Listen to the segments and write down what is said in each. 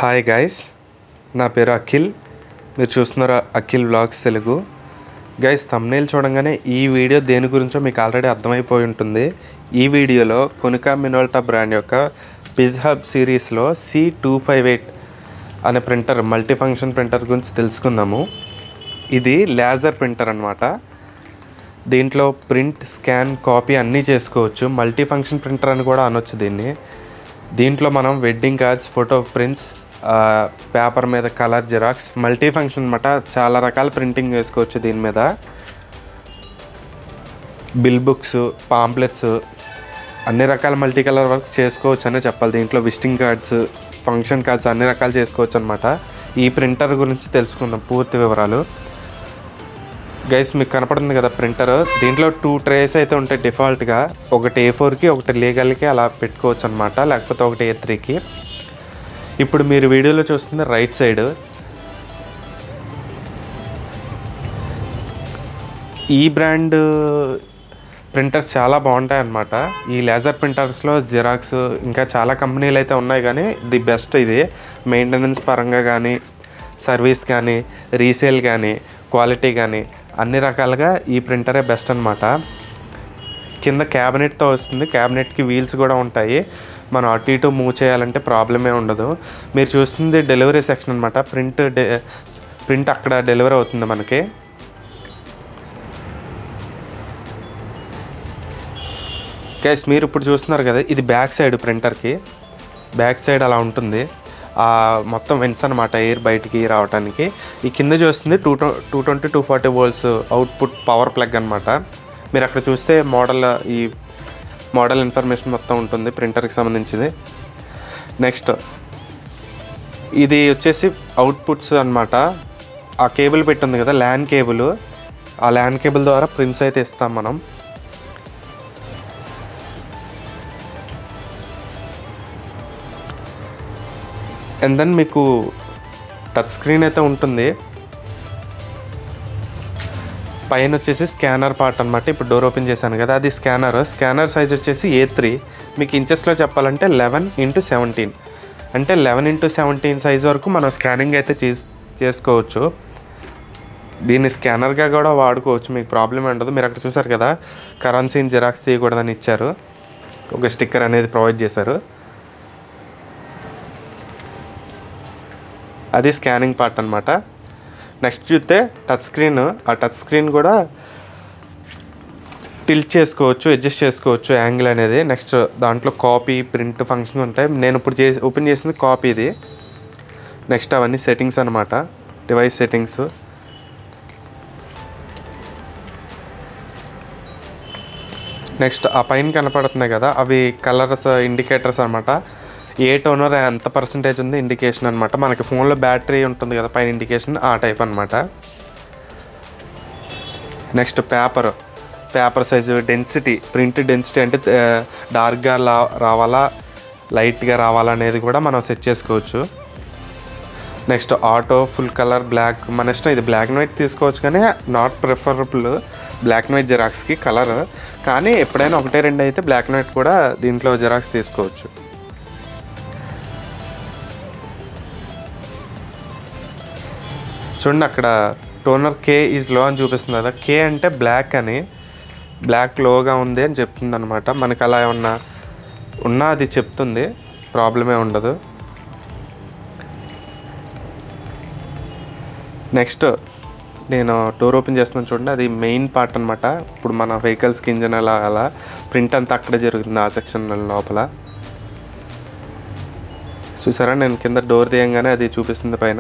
hi guys నా పేరు అఖిల్ మీరు చూస్తున్నారు Akhil vlogs Telugu guys thumbnail చూడంగానే ఈ వీడియో దేని గురించో మీకు ఆల్రెడీ అర్థమైపోయి ఉంటుంది ఈ వీడియోలో కొనికా మినోల్టా బ్రాండ్ యొక్క పిజ్ హబ్ సిరీస్లో సి టూ ఫైవ్ ఎయిట్ అనే ప్రింటర్ మల్టీ ఫంక్షన్ ప్రింటర్ గురించి తెలుసుకుందాము ఇది లేజర్ ప్రింటర్ అనమాట దీంట్లో ప్రింట్ స్కాన్ కాపీ అన్నీ చేసుకోవచ్చు మల్టీ ఫంక్షన్ ప్రింటర్ అని కూడా అనొచ్చు దీన్ని దీంట్లో మనం wedding cards photo prints paper మీద కలర్ జిరాక్స్ మల్టీ ఫంక్షన్ అనమాట చాలా రకాల ప్రింటింగ్ వేసుకోవచ్చు దీని మీద బిల్ బుక్స్ పాంప్లెట్స్ అన్ని రకాల మల్టీ కలర్ వర్క్స్ చేసుకోవచ్చు అనే చెప్పాలి దీంట్లో విజిటింగ్ కార్డ్స్ ఫంక్షన్ కార్డ్స్ అన్ని రకాలు చేసుకోవచ్చు అనమాట ఈ ప్రింటర్ గురించి తెలుసుకుందాం పూర్తి వివరాలు గైస్ మీకు కనపడుతుంది కదా ప్రింటర్ దీంట్లో టూ ట్రేస్ అయితే ఉంటాయి డిఫాల్ట్గా ఒకటి ఏ ఫోర్కి ఒకటి లీగల్కి అలా పెట్టుకోవచ్చు అనమాట లేకపోతే ఒకటి ఏ త్రీకి ఇప్పుడు మీరు వీడియోలో చూస్తుంది రైట్ సైడ్ ఈ బ్రాండ్ ప్రింటర్స్ చాలా బాగుంటాయి అన్నమాట ఈ లేజర్ ప్రింటర్స్లో జిరాక్స్ ఇంకా చాలా కంపెనీలు అయితే ఉన్నాయి కానీ ది బెస్ట్ ఇది మెయింటెనెన్స్ పరంగా కానీ సర్వీస్ కానీ రీసేల్ కానీ క్వాలిటీ కానీ అన్ని రకాలుగా ఈ ప్రింటరే బెస్ట్ అనమాట కింద క్యాబినెట్తో వస్తుంది క్యాబినెట్కి వీల్స్ కూడా ఉంటాయి మనం అటు ఇటు మూవ్ చేయాలంటే ప్రాబ్లమే ఉండదు మీరు చూస్తుంది డెలివరీ సెక్షన్ అనమాట ప్రింట్ డె ప్రింట్ అక్కడ డెలివరీ అవుతుంది మనకి గైస్ మీరు ఇప్పుడు చూస్తున్నారు కదా ఇది బ్యాక్ సైడ్ ప్రింటర్కి బ్యాక్ సైడ్ అలా ఉంటుంది ఆ మొత్తం వెన్స్ అనమాట ఎయిర్ బయటికి రావడానికి ఈ కింద చూస్తుంది two two twenty two forty volts output power plug అనమాట మీరు అక్కడ చూస్తే మోడల్ ఈ మోడల్ ఇన్ఫర్మేషన్ మొత్తం ఉంటుంది ప్రింటర్కి సంబంధించింది నెక్స్ట్ ఇది వచ్చేసి అవుట్పుట్స్ అనమాట ఆ కేబుల్ పెట్టుంది కదా ల్యాన్ కేబుల్ ఆ ల్యాన్ కేబుల్ ద్వారా ప్రింట్స్ అయితే ఇస్తాం మనం అండ్ దెన్ మీకు టచ్ స్క్రీన్ అయితే ఉంటుంది పైన వచ్చేసి స్కానర్ పార్ట్ అనమాట ఇప్పుడు డోర్ ఓపెన్ చేశాను కదా అది స్కానర్ స్కానర్ సైజ్ వచ్చేసి ఏ త్రీ మీకు ఇంచెస్లో చెప్పాలంటే లెవెన్ ఇంటూ సెవెంటీన్ అంటే లెవెన్ ఇంటూ సెవెంటీన్ సైజ్ వరకు మనం స్కానింగ్ అయితే చేస్ చేసుకోవచ్చు దీన్ని స్కానర్గా కూడా వాడుకోవచ్చు మీకు ప్రాబ్లం ఉండదు మీరు అక్కడ చూసారు కదా కరెన్సీని జిరాక్స్ తీయకూడదని ఇచ్చారు ఒక స్టిక్కర్ అనేది ప్రొవైడ్ చేశారు అది స్కానింగ్ పార్ట్ అనమాట నెక్స్ట్ చూస్తే టచ్ స్క్రీన్ ఆ టచ్ స్క్రీన్ కూడా టిల్ట్ చేసుకోవచ్చు అడ్జస్ట్ చేసుకోవచ్చు యాంగిల్ అనేది నెక్స్ట్ దాంట్లో కాపీ ప్రింట్ ఫంక్షన్ ఉంటాయి నేను ఇప్పుడు చేసి ఓపెన్ చేసింది కాపీ ఇది నెక్స్ట్ అవన్నీ సెట్టింగ్స్ అనమాట డివైస్ సెట్టింగ్స్ నెక్స్ట్ ఆ పైన కనపడుతున్నాయి కదా అవి కలర్స్ ఇండికేటర్స్ అనమాట ఏ టోనర్ ఎంత పర్సంటేజ్ ఉంది ఇండికేషన్ అనమాట మనకి ఫోన్లో బ్యాటరీ ఉంటుంది కదా పైన ఇండికేషన్ ఆ టైప్ అనమాట next paper paper size density print density అంటే డార్క్గా రావాలా లైట్గా రావాలా అనేది కూడా మనం సెట్ చేసుకోవచ్చు next auto full colour black మన ఇష్టం ఇది బ్లాక్ అండ్ వైట్ తీసుకోవచ్చు కానీ not preferable black and white జెరాక్స్కి కలర్ కానీ ఎప్పుడైనా ఒకటే రెండు అయితే బ్లాక్ అండ్ వైట్ కూడా దీంట్లో జెరాక్స్ తీసుకోవచ్చు చూడండి అక్కడ టోనర్ కే ఈజ్ లో అని చూపిస్తుంది కదా కే అంటే బ్లాక్ అని బ్లాక్ లోగా ఉంది అని చెప్తుంది అనమాట మనకు అలా ఏమన్నా ఉన్నా అది చెప్తుంది ప్రాబ్లమే ఉండదు నెక్స్ట్ నేను డోర్ ఓపెన్ చేస్తున్నాను చూడండి అది మెయిన్ పార్ట్ అనమాట ఇప్పుడు మన వెహికల్స్కి ఇంజన్ అలా అలా ప్రింట్ అంతా అక్కడే జరుగుతుంది ఆ సెక్షన్ లోపల చూసారా నేను కింద డోర్ తీయంగానే అది చూపిస్తుంది పైన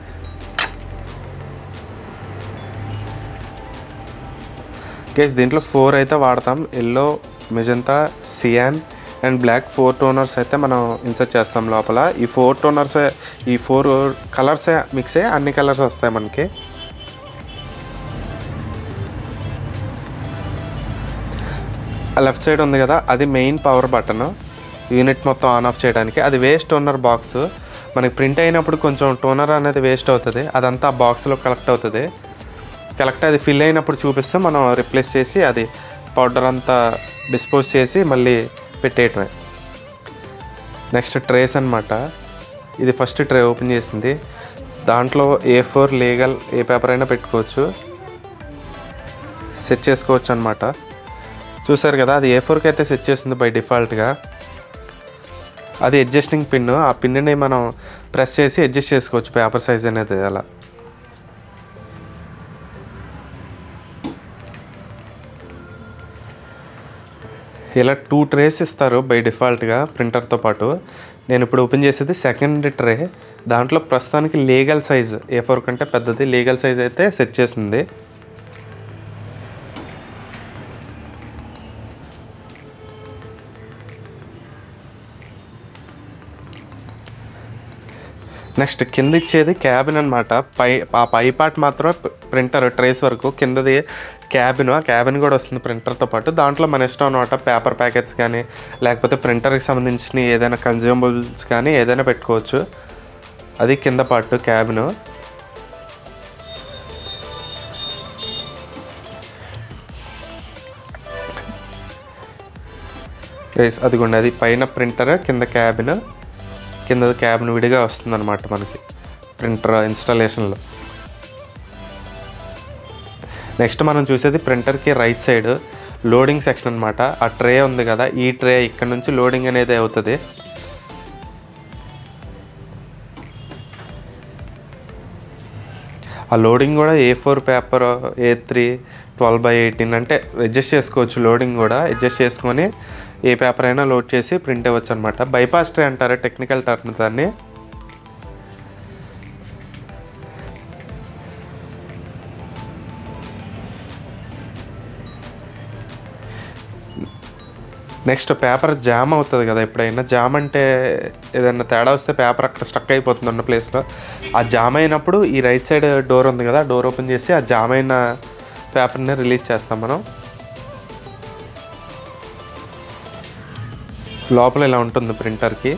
కేస్ దీంట్లో ఫోర్ అయితే వాడతాం yellow magenta cyan and black four toners అయితే మనం ఇన్సర్ట్ చేస్తాం లోపల ఈ ఫోర్ టోనర్స్ ఈ ఫోర్ కలర్స్ మిక్స్ అయ్యి అన్ని కలర్స్ వస్తాయి మనకి లెఫ్ట్ సైడ్ ఉంది కదా అది మెయిన్ పవర్ బటన్ యూనిట్ మొత్తం ఆన్ ఆఫ్ చేయడానికి అది వేస్ట్ టోనర్ బాక్స్ మనకి ప్రింట్ అయినప్పుడు కొంచెం టోనర్ అనేది వేస్ట్ అవుతుంది అదంతా బాక్స్లో కలెక్ట్ అవుతుంది కలెక్ట్ అది ఫిల్ అయినప్పుడు చూపిస్తే మనం రిప్లేస్ చేసి అది పౌడర్ అంతా డిస్పోజ్ చేసి మళ్ళీ పెట్టేయటమే నెక్స్ట్ ట్రేస్ అనమాట ఇది ఫస్ట్ ట్రే ఓపెన్ చేసింది దాంట్లో ఏ ఫోర్ లీగల్ ఏ పేపర్ అయినా పెట్టుకోవచ్చు సెట్ చేసుకోవచ్చు అనమాట చూసారు కదా అది ఏ ఫోర్కి అయితే సెట్ చేస్తుంది బై డిఫాల్ట్గా అది అడ్జస్టింగ్ పిన్ ఆ పిన్ని మనం ప్రెస్ చేసి అడ్జస్ట్ చేసుకోవచ్చు పేపర్ సైజ్ అనేది అలా ఇలా టూ ట్రేస్ ఇస్తారు బై డిఫాల్ట్గా ప్రింటర్తో పాటు నేను ఇప్పుడు ఓపెన్ చేసేది సెకండ్ ట్రే దాంట్లో ప్రస్తుతానికి లీగల్ సైజ్ ఏ ఫోర్ కంటే పెద్దది లీగల్ సైజ్ అయితే సెట్ చేసింది నెక్స్ట్ కింద ఇచ్చేది క్యాబిన్ అనమాట పై ఆ పై పార్ట్ మాత్రమే ప్రింటర్ ట్రేస్ వరకు కిందది క్యాబిన్ ఆ క్యాబిన్ కూడా వస్తుంది ప్రింటర్తో పాటు దాంట్లో మన ఇష్టం అనమాట పేపర్ ప్యాకెట్స్ కానీ లేకపోతే ప్రింటర్కి సంబంధించిన ఏదైనా కన్జ్యూమబుల్స్ కానీ ఏదైనా పెట్టుకోవచ్చు అది కింద పార్ట్ క్యాబిన్ గైస్ అదిగోండి అది పైన ప్రింటర్ కింద క్యాబిన్ కింద క్యాబిన్ విడిగా వస్తుందన్నమాట మనకి ప్రింటర్ ఇన్స్టాలేషన్లో నెక్స్ట్ మనం చూసేది ప్రింటర్కి రైట్ సైడ్ లోడింగ్ సెక్షన్ అనమాట ఆ ట్రే ఉంది కదా ఈ ట్రే ఇక్కడ నుంచి లోడింగ్ అనేది అవుతుంది ఆ లోడింగ్ కూడా A four paper A three twelve by eighteen అంటే అడ్జస్ట్ చేసుకోవచ్చు లోడింగ్ కూడా అడ్జస్ట్ చేసుకొని ఏ పేపర్ అయినా లోడ్ చేసి ప్రింట్ అవ్వచ్చు అనమాట బైపాస్ ట్రే అంటారు టెక్నికల్ టర్మ్ దాన్ని నెక్స్ట్ పేపర్ జామ్ అవుతుంది కదా ఎప్పుడైనా జామ్ అంటే ఏదైనా తేడా వస్తే పేపర్ అక్కడ స్టక్ అయిపోతుంది ఉన్న ప్లేస్లో ఆ జామ్ అయినప్పుడు ఈ రైట్ సైడ్ డోర్ ఉంది కదా డోర్ ఓపెన్ చేసి ఆ జామ్ అయిన పేపర్ని రిలీజ్ చేస్తాం మనం లోపల ఇలా ఉంటుంది ప్రింటర్కి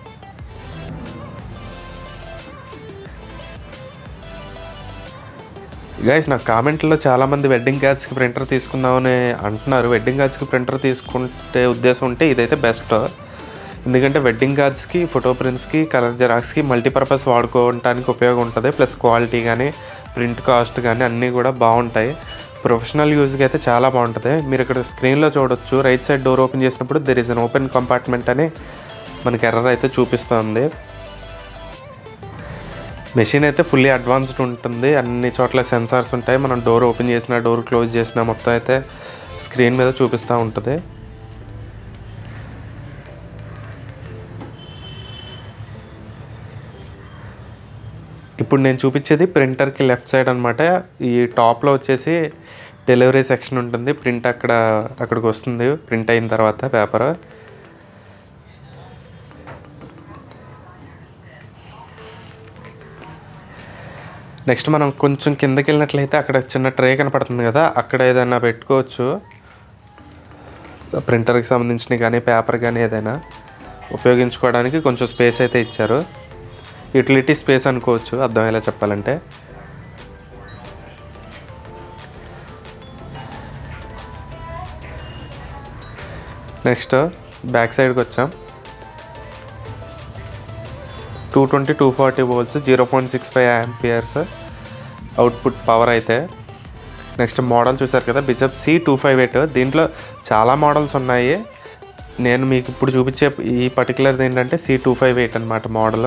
గైస్ నా కామెంట్లో చాలామంది వెడ్డింగ్ కార్డ్స్కి ప్రింటర్ తీసుకుందామని అంటున్నారు వెడ్డింగ్ కార్డ్స్కి ప్రింటర్ తీసుకుంటే ఉద్దేశం ఉంటే ఇదైతే బెస్ట్ ఎందుకంటే వెడ్డింగ్ కార్డ్స్కి ఫోటో ప్రింట్స్కి కలర్ జెరాక్స్కి మల్టీపర్పస్ వాడుకోవడానికి ఉపయోగం ఉంటుంది ప్లస్ క్వాలిటీ కానీ ప్రింట్ కాస్ట్ కానీ అన్నీ కూడా బాగుంటాయి ప్రొఫెషనల్ యూజ్కి అయితే చాలా బాగుంటుంది మీరు ఇక్కడ స్క్రీన్లో చూడొచ్చు రైట్ సైడ్ డోర్ ఓపెన్ చేసినప్పుడు there is an open compartment అని మనకి ఎర్రర్ అయితే చూపిస్తుంది మెషిన్ అయితే ఫుల్లీ అడ్వాన్స్డ్ ఉంటుంది అన్ని చోట్ల సెన్సార్స్ ఉంటాయి మనం డోర్ ఓపెన్ చేసినా డోర్ క్లోజ్ చేసినా మొత్తం అయితే స్క్రీన్ మీద చూపిస్తూ ఉంటుంది ఇప్పుడు నేను చూపించేది ప్రింటర్కి లెఫ్ట్ సైడ్ అనమాట ఈ టాప్లో వచ్చేసి డెలివరీ సెక్షన్ ఉంటుంది ప్రింట్ అక్కడ అక్కడికి వస్తుంది ప్రింట్ అయిన తర్వాత పేపర్ నెక్స్ట్ మనం కొంచెం కిందకి వెళ్ళినట్లయితే అక్కడ చిన్న ట్రే కనపడుతుంది కదా అక్కడ ఏదైనా పెట్టుకోవచ్చు ప్రింటర్కి సంబంధించినవి కానీ పేపర్ కానీ ఏదైనా ఉపయోగించుకోవడానికి కొంచెం స్పేస్ అయితే ఇచ్చారు యూటిలిటీ స్పేస్ అనుకోవచ్చు అర్థమయ్యేలా చెప్పాలంటే నెక్స్ట్ బ్యాక్ సైడ్కి వచ్చాం two twenty two forty volts zero point six five amperes output power అయితే నెక్స్ట్ మోడల్ చూసారు కదా bizhub C two five eight దీంట్లో చాలా మోడల్స్ ఉన్నాయి నేను మీకు ఇప్పుడు చూపించే ఈ పర్టికులర్ది ఏంటంటే సి టూ ఫైవ్ ఎయిట్ అనమాట మోడల్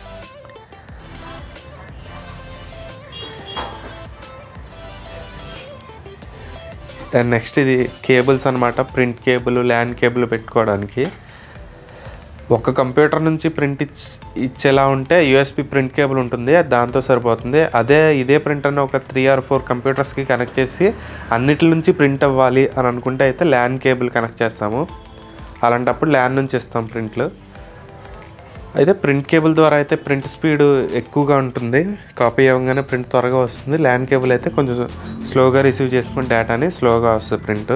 అండ్ నెక్స్ట్ ఇది కేబుల్స్ అనమాట ప్రింట్ కేబుల్ ల్యాండ్ కేబుల్ పెట్టుకోవడానికి ఒక కంప్యూటర్ నుంచి ప్రింట్ ఇచ్ ఇచ్చేలా ఉంటే యూఎస్బి ప్రింట్ కేబుల్ ఉంటుంది అది దాంతో సరిపోతుంది అదే ఇదే ప్రింటర్ని ఒక త్రీ ఆర్ ఫోర్ కంప్యూటర్స్కి కనెక్ట్ చేసి అన్నిటి నుంచి ప్రింట్ అవ్వాలి అని అనుకుంటే అయితే ల్యాన్ కేబుల్ కనెక్ట్ చేస్తాము అలాంటప్పుడు ల్యాన్ నుంచి ఇస్తాం ప్రింట్లు అయితే ప్రింట్ కేబుల్ ద్వారా అయితే ప్రింట్ స్పీడ్ ఎక్కువగా ఉంటుంది కాపీ అవ్వగానే ప్రింట్ త్వరగా వస్తుంది ల్యాండ్ కేబుల్ అయితే కొంచెం స్లోగా రిసీవ్ చేసుకుని డేటాని స్లోగా వస్తుంది ప్రింట్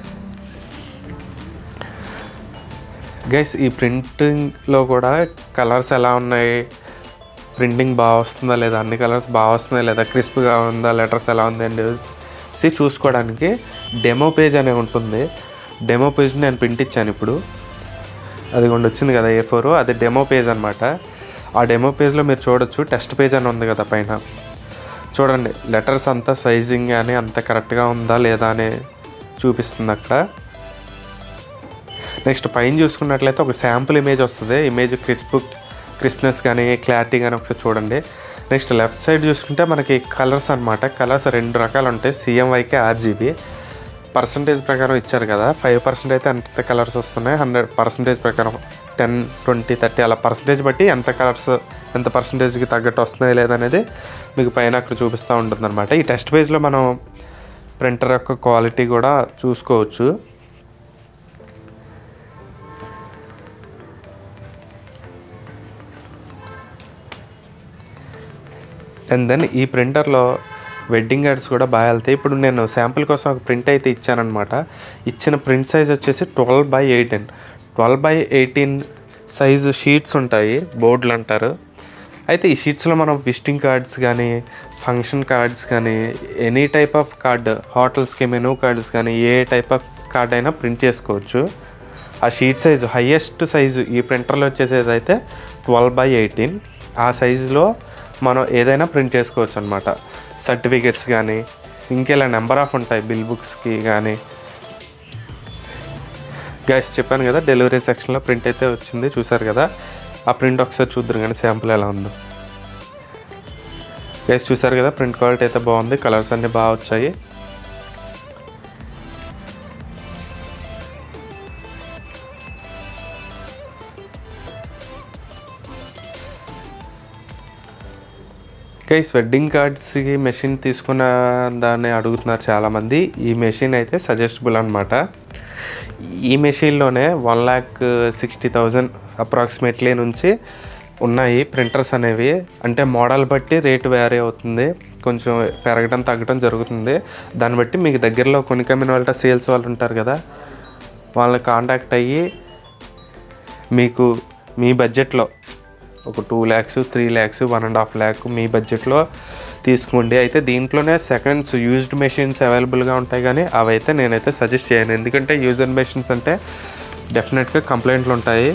గైస్ ఈ ప్రింటింగ్లో కూడా కలర్స్ ఎలా ఉన్నాయి ప్రింటింగ్ బాగా వస్తుందా లేదా అన్ని కలర్స్ బాగా వస్తున్నాయి లేదా క్రిస్ప్గా ఉందా లెటర్స్ ఎలా ఉంది అండి సి చూసుకోవడానికి డెమో పేజ్ అనే ఉంటుంది డెమో పేజ్ నేను ప్రింట్ ఇచ్చాను ఇప్పుడు అది కొండ వచ్చింది కదా ఏ ఫోర్ అది డెమో పేజ్ అనమాట ఆ డెమో పేజ్లో మీరు చూడొచ్చు టెస్ట్ పేజ్ అని ఉంది కదా పైన చూడండి లెటర్స్ అంతా సైజింగ్ కానీ అంత కరెక్ట్గా ఉందా లేదా అని చూపిస్తుంది అక్కడ నెక్స్ట్ పైన చూసుకున్నట్లయితే ఒక శాంపుల్ ఇమేజ్ వస్తుంది ఇమేజ్ క్రిస్ప్ క్రిస్ప్నెస్ కానీ క్లారిటీ కానీ ఒకసారి చూడండి నెక్స్ట్ లెఫ్ట్ సైడ్ చూసుకుంటే మనకి కలర్స్ అనమాట కలర్స్ రెండు రకాలు ఉంటాయి సిఎంవైకి ఆర్జీబీ పర్సంటేజ్ ప్రకారం ఇచ్చారు కదా ఫైవ్ పర్సెంట్ అయితే ఎంత కలర్స్ వస్తున్నాయి హండ్రెడ్ పర్సంటేజ్ ప్రకారం టెన్ ట్వంటీ థర్టీ అలా పర్సంటేజ్ బట్టి ఎంత కలర్స్ ఎంత పర్సంటేజ్కి తగ్గట్టు వస్తున్నాయి లేదనేది మీకు పైన అక్కడ చూపిస్తూ ఉంటుంది ఈ టెస్ట్ పేజ్లో మనం ప్రింటర్ యొక్క క్వాలిటీ కూడా చూసుకోవచ్చు అండ్ దెన్ ఈ ప్రింటర్లో వెడ్డింగ్ యాడ్స్ కూడా బాగా వెళ్తాయి ఇప్పుడు నేను శాంపుల్ కోసం ఒక ప్రింట్ అయితే ఇచ్చానమాట ఇచ్చిన ప్రింట్ సైజ్ వచ్చేసి twelve by eighteen twelve by eighteen size sheets ఉంటాయి బోర్డులు అంటారు అయితే ఈ షీట్స్లో మనం విజిటింగ్ కార్డ్స్ కానీ ఫంక్షన్ కార్డ్స్ కానీ ఎనీ టైప్ ఆఫ్ కార్డ్ హోటల్స్కి మెనూ కార్డ్స్ కానీ ఏ టైప్ ఆఫ్ కార్డ్ అయినా ప్రింట్ చేసుకోవచ్చు ఆ షీట్ సైజు హయ్యెస్ట్ సైజు ఈ ప్రింటర్లో వచ్చేసేది అయితే ట్వెల్వ్ బై ఎయిటీన్ ఆ సైజులో మనం ఏదైనా ప్రింట్ చేసుకోవచ్చు అనమాట సర్టిఫికెట్స్ కానీ ఇంకెలా నెంబర్ ఆఫ్ ఉంటాయి బిల్ బుక్స్కి కానీ గైస్ చెప్పాను కదా డెలివరీ సెక్షన్లో ప్రింట్ అయితే వచ్చింది చూసారు కదా ఆ ప్రింట్ ఒకసారి చూద్దరు కానీ శాంపుల్ ఎలా ఉందో గైస్ చూసారు కదా ప్రింట్ క్వాలిటీ అయితే బాగుంది కలర్స్ అన్నీ బాగా వచ్చాయి గైస్ వెడ్డింగ్ కార్డ్స్కి మెషిన్ తీసుకున్న దాన్ని అడుగుతున్నారు చాలామంది ఈ మెషిన్ అయితే సజెస్టబుల్ అనమాట ఈ మెషిన్లోనే one lakh sixty thousand approximately నుంచి ఉన్నాయి ప్రింటర్స్ అనేవి అంటే మోడల్ బట్టి రేటు వేరే అవుతుంది కొంచెం పెరగడం తగ్గడం జరుగుతుంది దాన్ని బట్టి మీకు దగ్గరలో కొనికమ్మిన వాళ్ళ సేల్స్ వాళ్ళు ఉంటారు కదా వాళ్ళని కాంటాక్ట్ అయ్యి మీకు మీ బడ్జెట్లో ఒక two lakhs three lakhs one and half lakh మీ బడ్జెట్లో తీసుకోండి అయితే దీంట్లోనే సెకండ్స్ యూజ్డ్ మెషిన్స్ అవైలబుల్గా ఉంటాయి కానీ అవైతే నేనైతే సజెస్ట్ చేయను ఎందుకంటే యూజర్ మెషిన్స్ అంటే డెఫినెట్గా కంప్లైంట్లు ఉంటాయి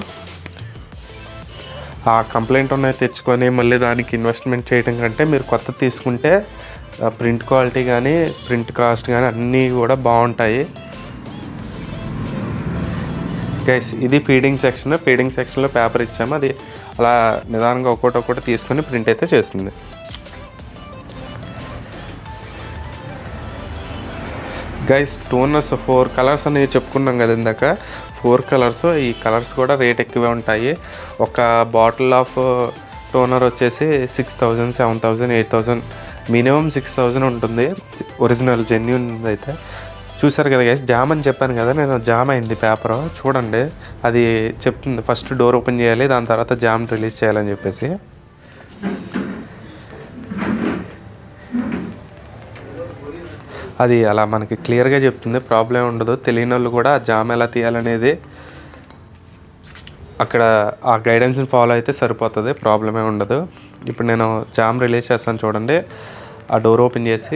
ఆ కంప్లైంట్ ఉన్నాయి తెచ్చుకొని మళ్ళీ దానికి ఇన్వెస్ట్మెంట్ చేయడం కంటే మీరు కొత్త తీసుకుంటే ప్రింట్ క్వాలిటీ కానీ ప్రింట్ కాస్ట్ కానీ అన్నీ కూడా బాగుంటాయి గైస్ ఇది ఫీడింగ్ సెక్షన్ ఫీడింగ్ సెక్షన్లో పేపర్ ఇచ్చాము అది అలా నిదానంగా ఒక్కొక్కటి ఒక్కొక్కటి తీసుకొని ప్రింట్ అయితే చేస్తుంది గైస్ టోనర్స్ ఫోర్ కలర్స్ అని చెప్పుకున్నాం కదా ఇందాక ఫోర్ కలర్స్ ఈ కలర్స్ కూడా రేట్ ఎక్కువే ఉంటాయి ఒక బాటిల్ ఆఫ్ టోనర్ వచ్చేసి six thousand seven thousand eight thousand minimum six thousand ఉంటుంది ఒరిజినల్ జెన్యున్ అయితే చూసారు కదా గైస్ జామ్ అని చెప్పాను కదా నేను జామ్ అయింది పేపర్ చూడండి అది చెప్తుంది ఫస్ట్ డోర్ ఓపెన్ చేయాలి దాని తర్వాత జామ్ రిలీజ్ చేయాలని చెప్పేసి అది అలా మనకి క్లియర్గా చెప్తుంది ప్రాబ్లం ఉండదు తెలియని వాళ్ళు కూడా జామ్ ఎలా తీయాలనేది అక్కడ ఆ గైడెన్స్ని ఫాలో అయితే సరిపోతుంది ప్రాబ్లమే ఉండదు ఇప్పుడు నేను జామ్ రిలీజ్ చేస్తాను చూడండి ఆ డోర్ ఓపెన్ చేసి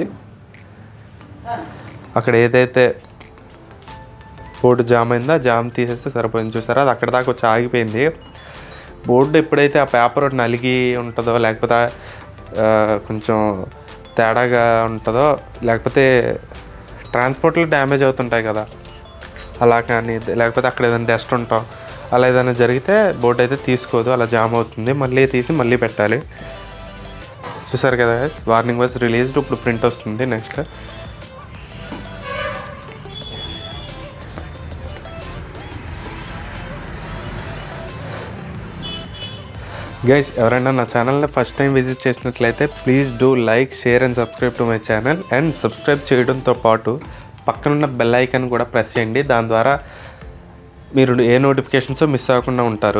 అక్కడ ఏదైతే బోర్డు జామ్ అయిందో ఆ జామ్ తీసేస్తే సరిపోయింది చూసారా అది అక్కడ దాకా వచ్చి ఆగిపోయింది బోర్డు ఎప్పుడైతే ఆ పేపర్ నలిగి ఉంటుందో లేకపోతే ఆ, కొంచెం తేడాగా ఉంటుందో లేకపోతే ట్రాన్స్పోర్ట్లో డ్యామేజ్ అవుతుంటాయి కదా అలా కానీ లేకపోతే అక్కడ ఏదైనా డస్ట్ ఉంటాం అలా ఏదైనా జరిగితే బోర్డు అయితే తీసుకోదు అలా జామ్ అవుతుంది మళ్ళీ తీసి మళ్ళీ పెట్టాలి చూసారు కదా వార్నింగ్ వాజ్ రిలీజ్డ్ ఇప్పుడు ప్రింట్ వస్తుంది నెక్స్ట్ గైస్ ఎవరైనా నా ఛానల్ని ఫస్ట్ టైం విజిట్ చేసినట్లయితే please do like share and subscribe to my channel and subscribe చేయడంతో పాటు పక్కనున్న బెల్ ఐకాన్ కూడా ప్రెస్ చేయండి దాని ద్వారా మీరు ఏ నోటిఫికేషన్స్ మిస్ అవ్వకుండా ఉంటారు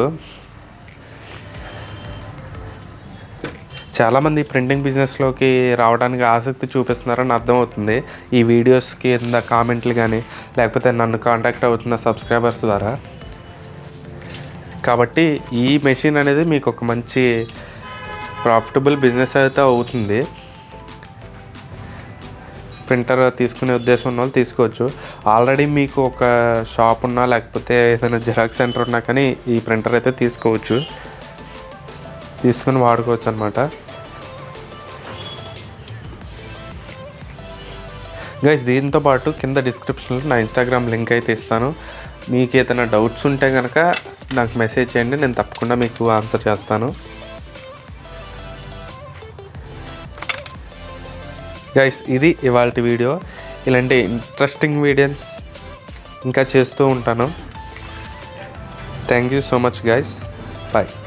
చాలామంది ప్రింటింగ్ బిజినెస్లోకి రావడానికి ఆసక్తి చూపిస్తున్నారని అర్థమవుతుంది ఈ వీడియోస్కి కింద కామెంట్లు కానీ లేకపోతే నన్ను కాంటాక్ట్ అవుతున్న సబ్స్క్రైబర్స్ ద్వారా కాబట్టి ఈ మెషిన్ అనేది మీకు ఒక మంచి ప్రాఫిటబుల్ బిజినెస్ అయితే అవుతుంది ప్రింటర్ తీసుకునే ఉద్దేశం ఉన్న వాళ్ళు తీసుకోవచ్చు ఆల్రెడీ మీకు ఒక షాప్ ఉన్నా లేకపోతే ఏదైనా జిరాక్స్ సెంటర్ ఉన్నా కానీ ఈ ప్రింటర్ అయితే తీసుకోవచ్చు తీసుకుని వాడుకోవచ్చు అనమాట గైస్ దీంతో పాటు కింద డిస్క్రిప్షన్లో నా ఇన్స్టాగ్రామ్ లింక్ అయితే ఇస్తాను మీకు ఏదైనా డౌట్స్ ఉంటే కనుక నాకు మెసేజ్ చేయండి నేను తప్పకుండా మీకు ఆన్సర్ చేస్తాను గైస్ ఇది ఇవాళ వీడియో ఇలాంటి ఇంట్రెస్టింగ్ వీడియోస్ ఇంకా చేస్తూ ఉంటాను thank you so much guys bye